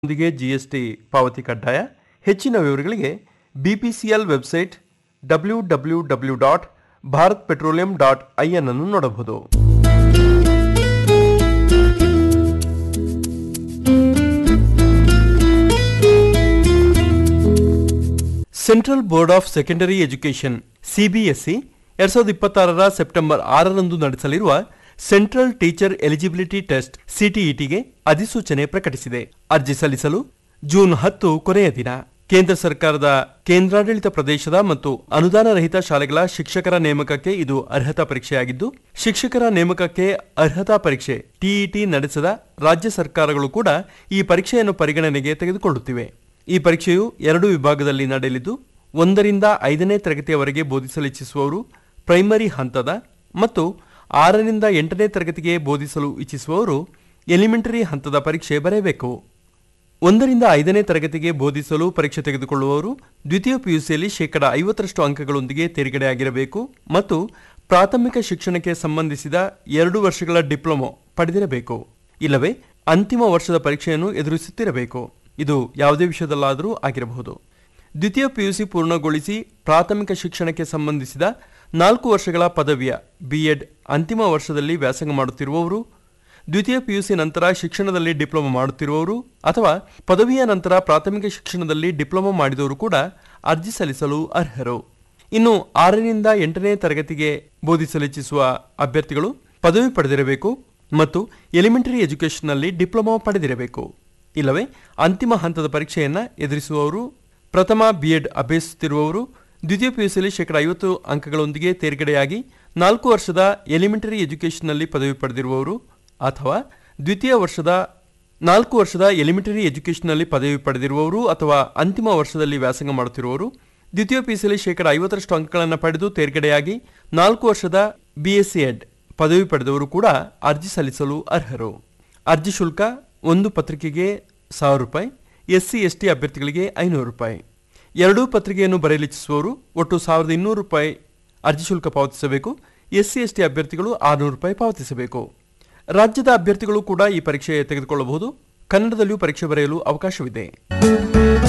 ಒಂದಿಗೆ ಜಿಎಸ್ಟಿ ಪಾವತಿ ಕಡ್ಡಾಯ ಹೆಚ್ಚಿನ ವಿವರಗಳಿಗೆ BPCL website W W W dot Bharat petroleum dot IN ಅನ್ನು ನೋಡಬಹುದು central board of secondary education CBSE ಎರಡ್ ಸಾವಿರದ ಇಪ್ಪತ್ತಾರರ ಸೆಪ್ಟೆಂಬರ್ ಆರರಂದು ನಡೆಸಲಿರುವ ಸೆಂಟ್ರಲ್ ಟೀಚರ್ ಎಲಿಜಿಬಿಲಿಟಿ ಟೆಸ್ಟ್ ಸಿಟಿಇಟಿಗೆ ಅಧಿಸೂಚನೆ ಪ್ರಕಟಿಸಿದೆ ಅರ್ಜಿ ಸಲ್ಲಿಸಲು ಜೂನ್ ಹತ್ತು ಕೊನೆಯ ದಿನ ಕೇಂದ್ರ ಸರ್ಕಾರದ ಕೇಂದ್ರಾಡಳಿತ ಪ್ರದೇಶದ ಮತ್ತು ಅನುದಾನ ರಹಿತ ಶಾಲೆಗಳ ಶಿಕ್ಷಕರ ನೇಮಕಕ್ಕೆ ಇದು ಅರ್ಹತಾ ಪರೀಕ್ಷೆಯಾಗಿದ್ದು ಶಿಕ್ಷಕರ ನೇಮಕಕ್ಕೆ ಅರ್ಹತಾ ಪರೀಕ್ಷೆ ಟಿಇಟಿ ನಡೆಸದ ರಾಜ್ಯ ಸರ್ಕಾರಗಳು ಕೂಡ ಈ ಪರೀಕ್ಷೆಯನ್ನು ಪರಿಗಣನೆಗೆ ತೆಗೆದುಕೊಳ್ಳುತ್ತಿವೆ ಈ ಪರೀಕ್ಷೆಯು ಎರಡು ವಿಭಾಗದಲ್ಲಿ ನಡೆಯಲಿದ್ದು ಒಂದರಿಂದ ಐದನೇ ತರಗತಿಯವರೆಗೆ ಬೋಧಿಸಲು ಪ್ರೈಮರಿ ಹಂತದ ಮತ್ತು ಆರರಿಂದ ಎಂಟನೇ ತರಗತಿಗೆ ಬೋಧಿಸಲು ಇಚ್ಛಿಸುವವರು ಎಲಿಮೆಂಟರಿ ಹಂತದ ಪರೀಕ್ಷೆ ಬರೆಯಬೇಕು ಒಂದರಿಂದ ಐದನೇ ತರಗತಿಗೆ ಬೋಧಿಸಲು ಪರೀಕ್ಷೆ ತೆಗೆದುಕೊಳ್ಳುವವರು ದ್ವಿತೀಯ ಪಿಯುಸಿಯಲ್ಲಿ ಶೇಕಡ ಐವತ್ತರಷ್ಟು ಅಂಕಗಳೊಂದಿಗೆ ತೇರ್ಗಡೆಯಾಗಿರಬೇಕು ಮತ್ತು ಪ್ರಾಥಮಿಕ ಶಿಕ್ಷಣಕ್ಕೆ ಸಂಬಂಧಿಸಿದ ಎರಡು ವರ್ಷಗಳ ಡಿಪ್ಲೊಮೊ ಪಡೆದಿರಬೇಕು ಇಲ್ಲವೇ ಅಂತಿಮ ವರ್ಷದ ಪರೀಕ್ಷೆಯನ್ನು ಎದುರಿಸುತ್ತಿರಬೇಕು ಇದು ಯಾವುದೇ ವಿಷಯದಲ್ಲಾದರೂ ಆಗಿರಬಹುದು ದ್ವಿತೀಯ ಪಿಯುಸಿ ಪೂರ್ಣಗೊಳಿಸಿ ಪ್ರಾಥಮಿಕ ಶಿಕ್ಷಣಕ್ಕೆ ಸಂಬಂಧಿಸಿದ ನಾಲ್ಕು ವರ್ಷಗಳ ಪದವಿಯ ಬಿಎಡ್ ಅಂತಿಮ ವರ್ಷದಲ್ಲಿ ವ್ಯಾಸಂಗ ಮಾಡುತ್ತಿರುವವರು ದ್ವಿತೀಯ ಪಿಯುಸಿ ನಂತರ ಶಿಕ್ಷಣದಲ್ಲಿ ಡಿಪ್ಲೊಮಾ ಮಾಡುತ್ತಿರುವವರು ಅಥವಾ ಪದವಿಯ ನಂತರ ಪ್ರಾಥಮಿಕ ಶಿಕ್ಷಣದಲ್ಲಿ ಡಿಪ್ಲೊಮಾ ಮಾಡಿದವರು ಕೂಡ ಅರ್ಜಿ ಸಲ್ಲಿಸಲು ಅರ್ಹರು ಇನ್ನು ಆರರಿಂದ ಎಂಟನೇ ತರಗತಿಗೆ ಬೋಧಿಸಲಿಚ್ಛಿಸುವ ಅಭ್ಯರ್ಥಿಗಳು ಪದವಿ ಪಡೆದಿರಬೇಕು ಮತ್ತು ಎಲಿಮೆಂಟರಿ ಎಜುಕೇಷನ್ನಲ್ಲಿ ಡಿಪ್ಲೊಮಾ ಪಡೆದಿರಬೇಕು ಇಲ್ಲವೇ ಅಂತಿಮ ಹಂತದ ಪರೀಕ್ಷೆಯನ್ನ ಎದುರಿಸುವವರು ಪ್ರಥಮ ಬಿಎಡ್ ಅಭ್ಯಸಿಸುತ್ತಿರುವವರು ದ್ವಿತೀಯ ಪಿಯುಸಿಯಲ್ಲಿ ಶೇಕಡ ಐವತ್ತು ಅಂಕಗಳೊಂದಿಗೆ ತೇರ್ಗಡೆಯಾಗಿ ನಾಲ್ಕು ವರ್ಷದ ಎಲಿಮೆಂಟರಿ ಎಜುಕೇಷನ್ನಲ್ಲಿ ಪದವಿ ಪಡೆದಿರುವವರು ಅಥವಾ ದ್ವಿತೀಯ ವರ್ಷದ ನಾಲ್ಕು ವರ್ಷದ ಎಲಿಮೆಂಟರಿ ಎಜುಕೇಷನ್ನಲ್ಲಿ ಪದವಿ ಪಡೆದಿರುವವರು ಅಥವಾ ಅಂತಿಮ ವರ್ಷದಲ್ಲಿ ವ್ಯಾಸಂಗ ಮಾಡುತ್ತಿರುವವರು ದ್ವಿತೀಯ ಪಿಯುಸಿಯಲ್ಲಿ ಶೇಕಡ ಐವತ್ತರಷ್ಟು ಅಂಕಗಳನ್ನು ಪಡೆದು ತೇರ್ಗಡೆಯಾಗಿ ನಾಲ್ಕು ವರ್ಷದ ಬಿಎಸ್ಸಿ ಎಡ್ ಪದವಿ ಪಡೆದವರು ಕೂಡ ಅರ್ಜಿ ಸಲ್ಲಿಸಲು ಅರ್ಹರು ಅರ್ಜಿ ಶುಲ್ಕ ಒಂದು ಪತ್ರಿಕೆಗೆ ಸಾವಿರ ರೂಪಾಯಿ ಎಸ್ಸಿ ಎಸ್ಟಿ ಅಭ್ಯರ್ಥಿಗಳಿಗೆ ಐನೂರು ರೂಪಾಯಿ ಎರಡೂ ಪತ್ರಿಕೆಯನ್ನು ಬರೆಯಲಿಚ್ಛಿಸುವವರು ಒಟ್ಟು ಸಾವಿರದ ಇನ್ನೂರು ರೂಪಾಯಿ ಅರ್ಜಿ ಶುಲ್ಕ ಪಾವತಿಸಬೇಕು ಎಸ್ಸಿ ಎಸ್ಟಿ ಅಭ್ಯರ್ಥಿಗಳು ಆರುನೂರು ರೂಪಾಯಿ ಪಾವತಿಸಬೇಕು ರಾಜ್ಯದ ಅಭ್ಯರ್ಥಿಗಳು ಕೂಡ ಈ ಪರೀಕ್ಷೆ ತೆಗೆದುಕೊಳ್ಳಬಹುದು ಕನ್ನಡದಲ್ಲಿಯೂ ಪರೀಕ್ಷೆ ಬರೆಯಲು ಅವಕಾಶವಿದೆ